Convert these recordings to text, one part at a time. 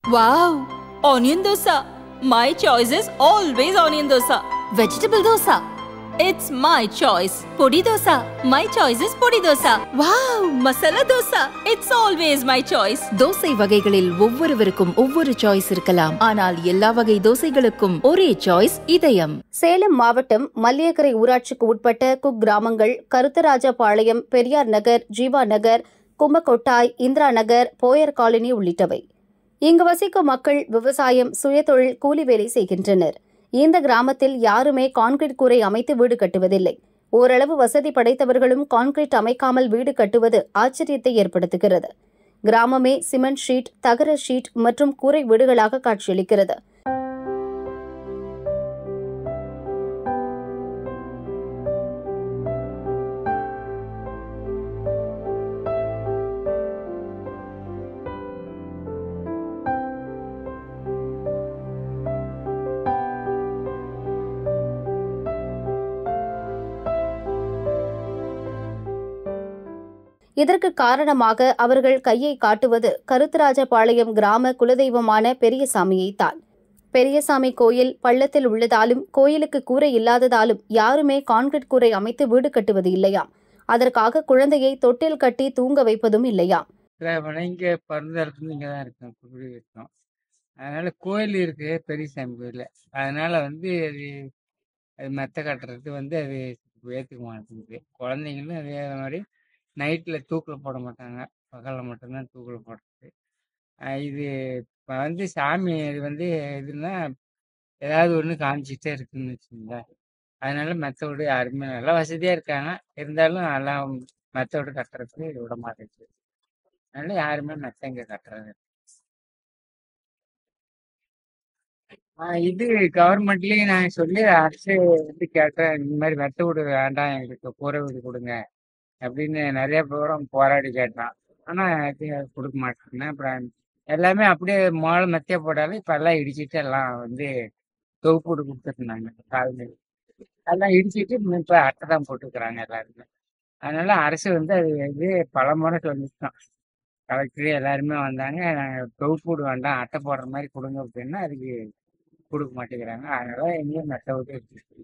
Wow! Onion dosa. My choice is always onion dosa. Vegetable dosa. It's my choice. Podi dosa. My choice is podi dosa. Wow! Masala dosa. It's always my choice. Dosa வகைகளில் ஒவ்வொருவருக்கும் ஒவ்வொரு choice இருக்கலாம் ஆனால் எல்லா வகை தோசைகளுக்கும் ஒரே choice இதயம் சேலம் மாவட்டம் மல்லியக்கரை ஊராட்சிக்கு உட்பட்ட குக்கிராமங்கள் கருத்தராஜபாளையம் பெரியார் நகர் ஜீவா நகர் கும்பக்கொட்டாய் இந்திரா நகர் போயர் காலனி உள்ளிட்டவை இங்கு வசிக்கும் மக்கள் விவசாயம் சுயதொழில் கூலி வேலை செய்கின்றனர் இந்த கிராமத்தில் யாருமே கான்கிரீட் கூரை அமைத்து வீடு கட்டுவதில்லை ஓரளவு வசதி படைத்தவர்களும் கான்கிரீட் அமைக்காமல் வீடு கட்டுவது ஆச்சரியத்தை ஏற்படுத்துகிறது கிராமமே சிமெண்ட் ஷீட் தகர ஷீட் மற்றும் கூரை வீடுகளாக காட்சியளிக்கிறது இதற்கு காரணமாக அவர்கள் கையை காட்டுவது கருத்தராஜபாளையம் கிராம குலதெய்வமான பெரியசாமியைத்தான் பெரியசாமி கோயில் பள்ளத்தில் உள்ளதாலும் கோயிலுக்கு கூரை இல்லாததாலும் யாருமே கான்கிரீட் கூரை அமைத்து வீடு கட்டுவது இல்லையாம் அதற்காக குழந்தையை தொட்டில் கட்டி தூங்க வைப்பதும் இல்லையாம் இல்லை இங்கே பிறந்த இடத்துல இங்கே தான் இருக்கோம் குடி இருக்கோம் அதனால கோயில் இருக்கு பெரியசாமி கோயில் அதனால வந்து அது அது மெத்த கட்டுறது வந்து அது ஏற்றுக்க மாட்டேங்குது குழந்தைங்களும் அதே மாதிரி நைட்டில் தூக்கில் போட மாட்டாங்க பகலில் மட்டும்தான் தூக்கில் போடுறது அஹ் இது இப்போ வந்து சாமி இது வந்து இதுன்னா ஏதாவது ஒன்று காமிச்சிட்டே இருக்குன்னு வச்சுங்களேன் அதனால மெத்த வீடு யாருமே நல்லா வசதியாக இருக்காங்க இருந்தாலும் எல்லாம் மெத்த வீடு கட்டுறதுக்கு விட மாட்டேங்குது அதனால யாருமே மெத்த இங்கே கட்டுறது இல்ல. ஆஹ் இது கவர்மெண்ட்லயும் நான் சொல்லி அரசு வந்து கேட்டேன் இந்த மாதிரி மெத்த வீடு வேண்டாம் எங்களுக்கு கூரை வீடு கொடுங்க அப்படின்னு நிறைய பேரும் போராடி கேட்டான் ஆனா இது கொடுக்க மாட்டேன்னு அப்புறம் எல்லாமே அப்படியே மோள மெத்தைய போட்டாலும் இப்ப எல்லாம் இடிச்சிட்டு எல்லாம் வந்து தொகுப்பு வீடு கொடுத்துருந்தாங்க காலனி எல்லாம் இடிச்சிட்டு இப்ப அட்டை தான் போட்டுக்கிறாங்க எல்லாருமே அதனால அரசு வந்து அது வந்து பல முறை சொல்லிட்டோம் கலெக்டர் எல்லாருமே வந்தாங்க நாங்கள் தொகுப்பு வீடு வேண்டாம் அட்டை போடுற மாதிரி கொடுங்க அப்படின்னா அதுக்கு கொடுக்க மாட்டேங்கிறாங்க அதனால எங்கேயும் மெத்த வீடு இருக்கு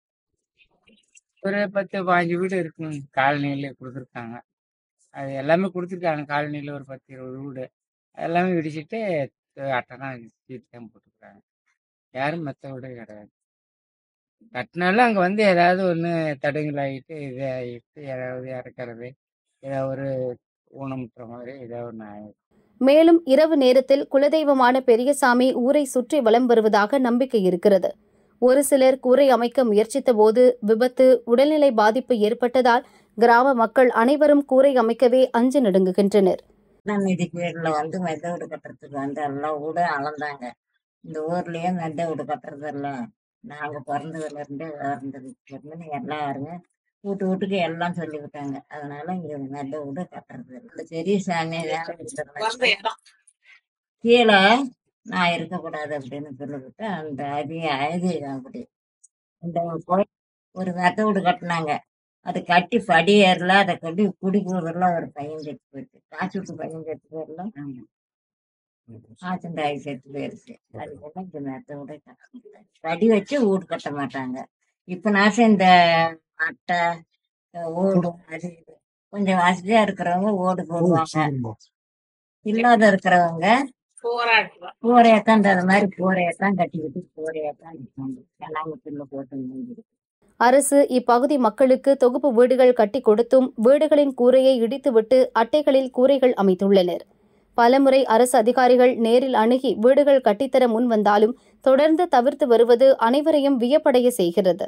ஒரு பத்து பாஞ்சு வீடு இருக்குங்க காலனியில கொடுத்துருக்காங்க அது எல்லாமே கொடுத்துருக்காங்க காலனியில் ஒரு பத்து இருபது வீடு எல்லாமே இடிச்சிட்டு அட்டை தான் சீட் தான் போட்டுருக்காங்க யாரும் மெத்த வீடு கிடையாது கட்டினாலும் அங்கே வந்து ஏதாவது ஒன்று தடுங்கலாகிட்டு இதாகிட்டு ஏதாவது இறக்கறது ஏதாவது ஒரு ஊனமுட்டுற மாதிரி ஏதாவது ஒன்று ஆயிடும் மேலும் இரவு நேரத்தில் குலதெய்வமான பெரியசாமி ஊரை சுற்றி வலம் வருவதாக நம்பிக்கை இருக்கிறது ஒரு சிலர் கூரை அமைக்க முயற்சித்த போது விபத்து உடல்நிலை பாதிப்பு ஏற்பட்டதால் கிராம மக்கள் அனைவரும் கூரை அமைக்கவே அஞ்சு நடுங்குகின்றனர் மீதி பேர்ல வந்து மெத்த வீடு கட்டுறதுக்கு வந்து எல்லாம் வீடு அளந்தாங்க இந்த ஊர்லயே மெத்த வீடு கட்டுறது இல்ல நாங்க பிறந்ததுல இருந்தே வளர்ந்ததுல இருந்து எல்லாருமே வீட்டு வீட்டுக்கு எல்லாம் சொல்லிவிட்டாங்க அதனால இங்க மெத்த வீடு கட்டுறது இல்ல இந்த பெரிய சாமி வேலை கொடுத்ததுனால கீழே நான் இருக்கக்கூடாது அப்படின்னு சொல்லிவிட்டு அந்த அதி ஐதீகம் அப்படி இந்த கோயில் ஒரு மெத்த வீடு கட்டினாங்க அது கட்டி படி ஏறல அதை கட்டி குடிக்கிறதுல ஒரு பையன் செத்து போயிடுச்சு காசு விட்டு பையன் செத்து போயிடல ஆச்சண்டாயி செத்து போயிருச்சு அதுக்கெல்லாம் இந்த மெத்த வீட கட்ட மாட்டாங்க படி வச்சு வீடு கட்ட மாட்டாங்க இப்ப நாசம் இந்த அட்டை இந்த ஓடு அது இது கொஞ்சம் வசதியா இருக்கிறவங்க ஓடு போடுவாங்க இல்லாத இருக்கிறவங்க கூரையத்தான் அந்த மாதிரி கூரையத்தான் கட்டிக்கிட்டு கூரையத்தான் நிற்பாங்க கண்ணாமூத்துல போட்டு மூடிட்டு. அரசு இப்பகுதி மக்களுக்கு தொகுப்பு வீடுகள் கட்டி கொடுத்தும் வீடுகளின் கூரையை இடித்துவிட்டு அட்டைகளில் கூரைகள் அமைத்துள்ளனர் பலமுறை அரசு அதிகாரிகள் நேரில் அணுகி வீடுகள் கட்டித்தர முன் வந்தாலும் தொடர்ந்து தவிர்த்து வருவது அனைவரையும் வியப்படைய செய்கிறது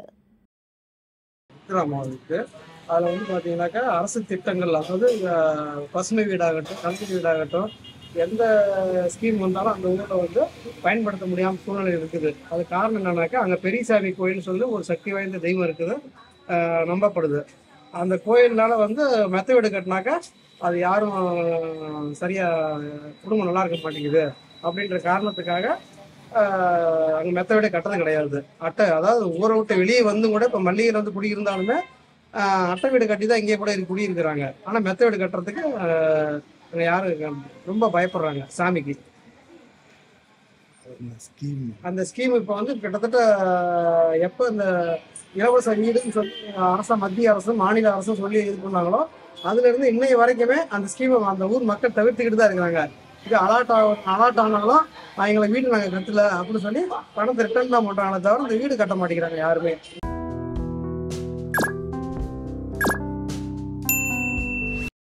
கிராமம் இருக்கு அதில் வந்து பார்த்தீங்கன்னாக்கா அரசு திட்டங்கள் அதாவது அஹ், பசுமை வீடாகட்டும் கல்வி வீடாகட்டும் எந்த ஸ்கீம் வந்தாலும் அந்த ஊரில் வந்து பயன்படுத்த முடியாமல் சூழ்நிலை இருக்குது அது காரணம் என்னன்னாக்கா அங்கே பெரியசாமி கோயில் சொல்லி ஒரு சக்தி வாய்ந்த தெய்வம் இருக்குது அஹ், நம்பப்படுது அந்த கோயில்னால வந்து மெத்த வீடு கட்டினாக்கா அது யாரும் சரியா குடும்பம் நல்லா இருக்க மாட்டேங்குது அப்படின்ற காரணத்துக்காக ஆஹ், அங்க மெத்த வீடே கட்டுறது கிடையாது அட்டை அதாவது ஊரை விட்டு வெளியே வந்து கூட இப்போ மல்லிகையில் வந்து குடியிருந்தாலுமே ஆஹ், அட்டை வீடு கட்டி தான் இங்கே கூட இருக்கு- குடியிருக்கிறாங்க ஆனால் மெத்த வீடு கட்டுறதுக்கு ஆஹ், அங்க யாரும் இருக்க- ரொம்ப பயப்படுறாங்க சாமிக்கு ஸ்கீம் அந்த ஸ்கீம் இப்போ வந்து கிட்டத்தட்ட எப்போ இந்த இலவச வீடுன்னு சொல்லி அரசு மத்திய அரசு மாநில அரசும் சொல்லி இது பண்ணாங்களோ அதுல இருந்து இன்னைய வரைக்குமே அந்த ஸ்கீமை அந்த ஊர் மக்கள் தவிர்த்துக்கிட்டு தான் இருக்கிறாங்க இது அலாட் ஆகும் அலாட் ஆனாலும் "ஆ, எங்களுக்கு வீடு நாங்கள் கட்டல அப்படின்னு சொல்லி பணத்தை ரிட்டர்ன் தான் பண்றாங்களே தவிர இந்த வீடு கட்ட மாட்டேங்கிறாங்க யாருமே